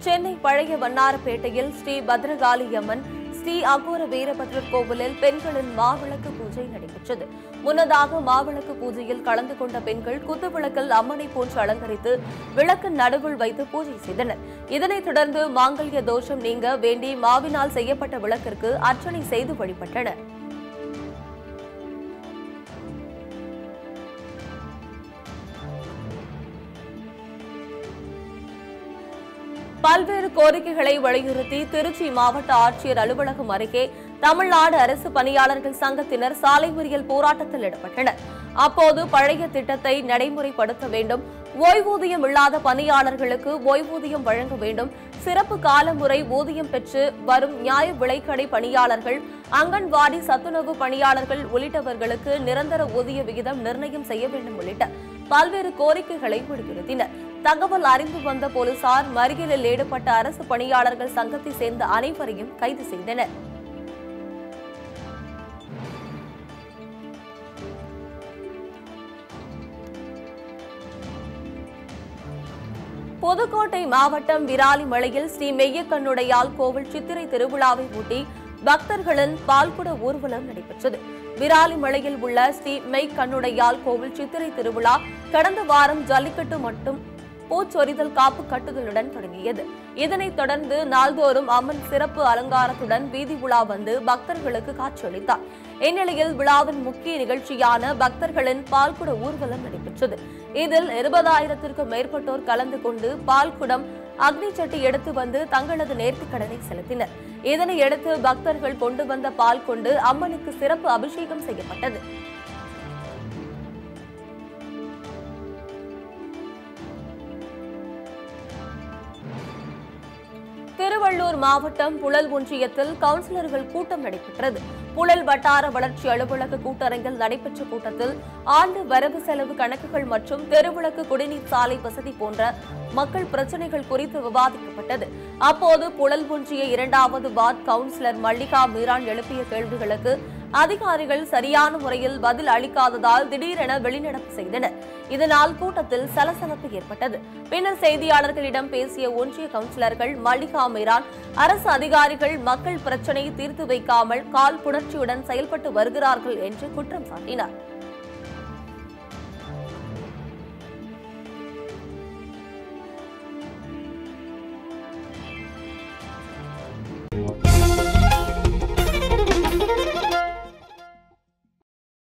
சென்னை பழைய வண்ணாரப்பேட்டையில் ஸ்ரீ பத்ரகாளி அம்மன் ஸ்ரீ அகோர வீரபத்ரர் கோவிலில் பெண்களின் மாவிளக்கு பூஜை நடைபெற்றது முன்னதாக மாவிளக்கு பூஜையில் கலந்து கொண்ட பெண்கள் குத்துவிளக்கில் அம்மனை போன்று அலங்கரித்து விளக்கு நடுவில் வைத்து பூஜை செய்தனர் இதனைத் தொடர்ந்து மாங்கல்ய தோஷம் நீங்க வேண்டி மாவினால் செய்யப்பட்ட விளக்கிற்கு அர்ச்சனை செய்து வழிபட்டனர் பல்வேறு கோரிக்கைகளை வலியுறுத்தி திருச்சி மாவட்ட ஆட்சியர் அலுவலகம் அருகே தமிழ்நாடு அரசு பணியாளர்கள் சங்கத்தினர் சாலை மறியல் போராட்டத்தில் ஈடுபட்டனர் அப்போது பழைய திட்டத்தை நடைமுறைப்படுத்த வேண்டும் ஓய்வூதியம் இல்லாத பணியாளர்களுக்கு ஓய்வூதியம் வழங்க வேண்டும் சிறப்பு கால முறை ஊதியம் பெற்று வரும் நியாய விலைக்கடை பணியாளர்கள் அங்கன்வாடி சத்துணவு பணியாளர்கள் உள்ளிட்டவர்களுக்கு நிரந்தர ஊதிய விகிதம் நிர்ணயம் செய்ய வேண்டும் உள்ளிட்ட பல்வேறு கோரிக்கைகளை வலியுறுத்தினர் தகவல் அறிந்து வந்த போலீசார் மறியலில் ஈடுபட்ட அரசு பணியாளர்கள் சங்கத்தை சேர்ந்த அனைவரையும் கைது செய்தனர் புதுக்கோட்டை மாவட்டம் விராலிமலையில் ஸ்ரீ மெய்யக்கண்ணுடையால் கோவில் சித்திரை திருவிழாவை ஒட்டி பக்தர்களின் பால்குட ஊர்வலம் நடைபெற்றது விராலிமலையில் உள்ள ஸ்ரீ மெய்க்கண்ணுடையால் கோவில் சித்திரை திருவிழா கடந்த வாரம் ஜல்லிக்கட்டு மட்டும் பூச்சொரிதல் காப்பு கட்டுதலுடன் தொடங்கியது இதனைத் தொடர்ந்து நாள்தோறும் அம்மன் சிறப்பு அலங்காரத்துடன் வீதி உலா வந்து பக்தர்களுக்கு காட்சியளித்தார் இந்நிலையில் விழாவின் முக்கிய நிகழ்ச்சியான பக்தர்களின் பால்குட ஊர்வலம் நடைபெற்றது இதில் இருபதாயிரத்திற்கும் மேற்பட்டோர் கலந்து கொண்டு பால்குடம் அக்னி சட்டி எடுத்து வந்து தங்களது நேர்த்திக் கடனை செலுத்தினர் இதனையடுத்து பக்தர்கள் கொண்டு வந்த பால் கொண்டு அம்மனுக்கு சிறப்பு அபிஷேகம் செய்யப்பட்டது திருவள்ளூர் மாவட்டம் புழல் ஒன்றியத்தில் கவுன்சிலர்கள் கூட்டம் நடைபெற்றது புழல் வட்டார வளர்ச்சி அலுவலக கூட்டரங்கில் நடைபெற்ற கூட்டத்தில் ஆண்டு வரவு செலவு கணக்குகள் மற்றும் தெருவிளக்கு குடிநீர் சாலை வசதி போன்ற மக்கள் பிரச்சினைகள் குறித்து விவாதிக்கப்பட்டது அப்போது புழல் ஒன்றிய இரண்டாவது வார்டு கவுன்சிலர் மல்லிகா மீரான் எழுப்பிய கேள்விகளுக்கு அதிகாரிகள் சரியான முறையில் பதில் அளிக்காததால் திடீரென வெளிநடப்பு செய்தனர் இதனால் கூட்டத்தில் சலசலப்பு ஏற்பட்டது பின்னர் செய்தியாளர்களிடம் பேசிய ஒன்றிய கவுன்சிலர்கள் மல்லிகா மீரான் அரசு அதிகாரிகள் மக்கள் பிரச்சினையை தீர்த்து வைக்காமல் கால் புணர்ச்சியுடன் செயல்பட்டு வருகிறார்கள் என்று குற்றம் சாட்டினார்